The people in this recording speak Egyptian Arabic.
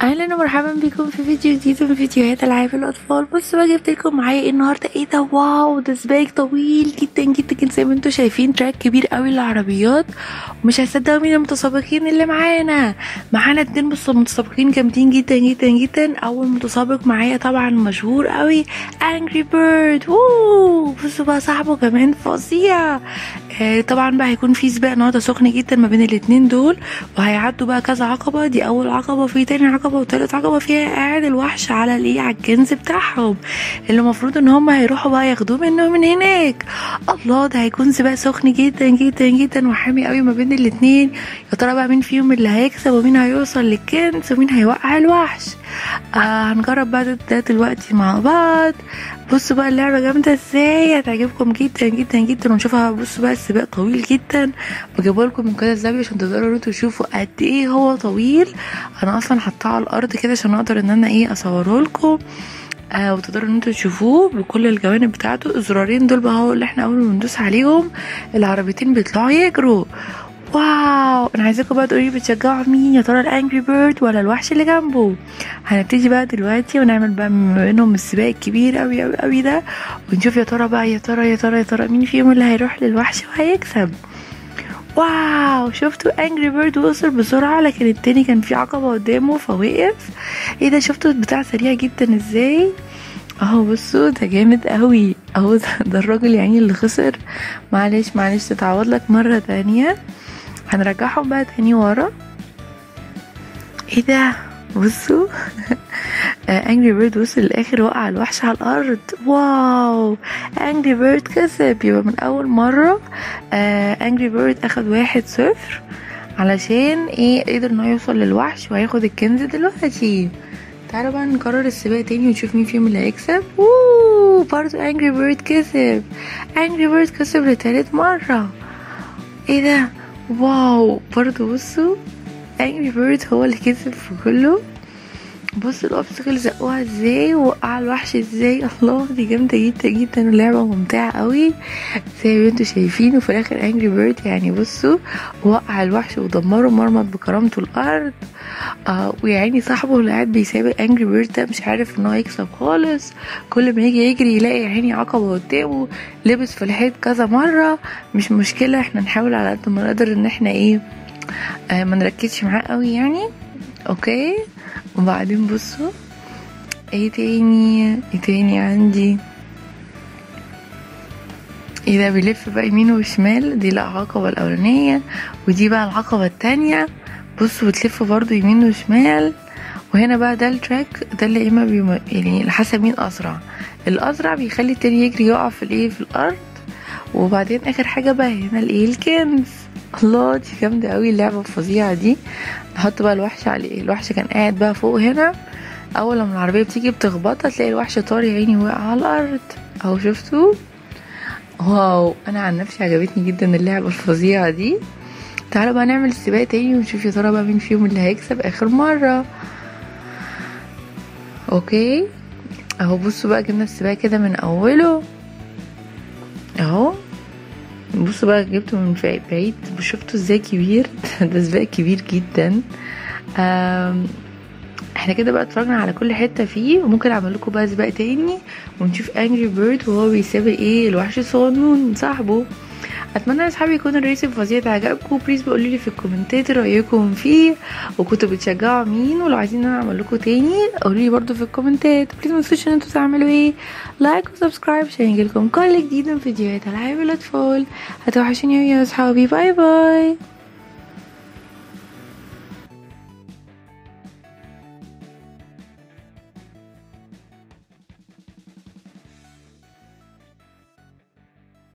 اهلا ومرحبا بكم في فيديو جديد من فيديوهات العاب الاطفال بصوا بقى جبت لكم معايا ايه النهارده ايه ده واو ده سباك طويل جدا جدا جدا زي ما انتم شايفين تراك كبير قوي للعربيات ومش هتصدقوا مين المتسابقين اللي معانا معانا اتنين بص- متسابقين جامدين جدا جدا جدا اول متسابق معايا طبعا مشهور قوي انجري بيرد ووو بصوا بقى صاحبه كمان فظيع آه طبعا بقى هيكون في سباق النهارده سخن جدا ما بين الاتنين دول وهيعدوا بقى كذا عقبه دي اول عقبه في تاني عقبه وتالت عقبه فيها قاعد الوحش على الايه على الكنز بتاعهم اللي المفروض ان هم هيروحوا بقى ياخدوه منه من هناك الله ده هيكون سباق سخن جدا جدا جدا وحامي قوي ما بين الاتنين يا ترى بقى مين فيهم اللي هيكسب ومين هيوصل للكنز ومين هيوقع الوحش آه هنجرب بقى ده- ده دلوقتي مع بعض بصوا بقى اللعبة جامدة ازاي هتعجبكم جدا جدا جدا ونشوفها بصوا بقى السباق طويل جدا بجيبه لكم من كده الزاوية عشان تقدروا انتوا تشوفوا قد ايه هو طويل انا اصلا حطاه على الارض كده عشان اقدر ان انا ايه اصوره لكم آه وتقدروا ان انتوا تشوفوه بكل الجوانب بتاعته الزرارين دول بقى هو اللي احنا اول ما ندوس عليهم العربيتين بيطلعوا يجروا واو انا عايزاكم بقى تقولي بتشجعوا مين يا ترى الانجري بيرد ولا الوحش اللي جنبه هنبتدي بقى دلوقتي ونعمل بقى ما بينهم السباق الكبير قوي قوي قوي ده ونشوف يا ترى بقى يا ترى يا ترى يا ترى مين فيهم اللي هيروح للوحش وهيكسب واو شفتوا انجري بيرد وصل بسرعه لكن التاني كان في عقبه قدامه فوقف ايه ده شفتوا البتاع سريع جدا ازاي اهو بصوا ده جامد قوي اهو ده, ده الراجل يعني اللي خسر معلش معلش تتعوض لك مره تانية هنرجعهم بقى تاني ورا ايه ده بصوا انجري بيرد وصل للاخر وقع الوحش على الارض واو انجري بيرد كسب يبقى من اول مره انجري بيرد اخد واحد صفر علشان ايه قدر انه يوصل للوحش وهياخد الكنز دلوقتي تعالوا بقى نكرر السباق تاني ونشوف مين فيهم اللي هيكسب اوه برضو انجري بيرد كسب انجري بيرد كسب لتالت مرة ايه ده واو برضو بصوا انجري بيرد هو اللي كسب في كله بصوا الاوبستكل زقوها ازاي ووقع الوحش ازاي الله دي جامده جدا جدا اللعبه ممتعه قوي زي ما انتوا شايفين وفي الاخر انجري بيرد يعني بصوا وقع الوحش ودمره مرمط بكرامته الارض آه ويعني صاحبه اللي قاعد بيسابق انجري بيرد ده مش عارف ان هو يكسب خالص كل ما يجي يجري يلاقي يا عيني عقبه قدامه لبس في الحيط كذا مره مش مشكله احنا نحاول على قد ما نقدر ان احنا ايه آه ما نركزش معاه قوي يعني اوكي وبعدين بصوا ايه تاني ايه تاني عندي ايه ده بيلف بقى يمين وشمال دي لا العقبة الأولانية ودي بقى العقبة التانية بصوا بتلف برضو يمين وشمال وهنا بقى ده التراك ده اللي اما بيم... يعني على حسب مين أسرع الأسرع بيخلي التاني يجري يقع في الايه في الأرض وبعدين آخر حاجة بقى هنا الايه الكنز الله دي جامدة قوي اللعبة الفظيعة دي نحط بقى الوحش عليه الوحش كان قاعد بقى فوق هنا اول لما العربيه بتيجي بتخبطها تلاقي الوحش طار يا عيني وقع على الارض اهو شفتوا واو انا عن نفسي عجبتني جدا اللعبه الفظيعه دي تعالوا بقى نعمل السباق تاني ونشوف يا ترى بقى مين فيهم اللي هيكسب اخر مره اوكي اهو بصوا بقى جبنا السباق كده من اوله اهو بصوا بقى جبته من فا- بعيد شفتوا ازاي كبير ده سباق كبير جدا آم، احنا كده بقى اتفرجنا على كل حته فيه وممكن اعمل لكم بقى سباق تاني ونشوف انجري بيرد وهو بيسابق ايه الوحش الصغنون صاحبه اتمنى يا اصحابي يكون الريس الفظيع ده عجبكم بليز بقولوا لي في الكومنتات رايكم فيه وكنتوا بتشجعوا مين ولو عايزين ان انا اعمل لكم تاني قولوا لي برضو في الكومنتات بليز ما تنسوش ان انتوا تعملوا ايه لايك وسبسكرايب عشان يجيلكم كل جديد من فيديوهات العاب الاطفال هتوحشوني يا اصحابي باي باي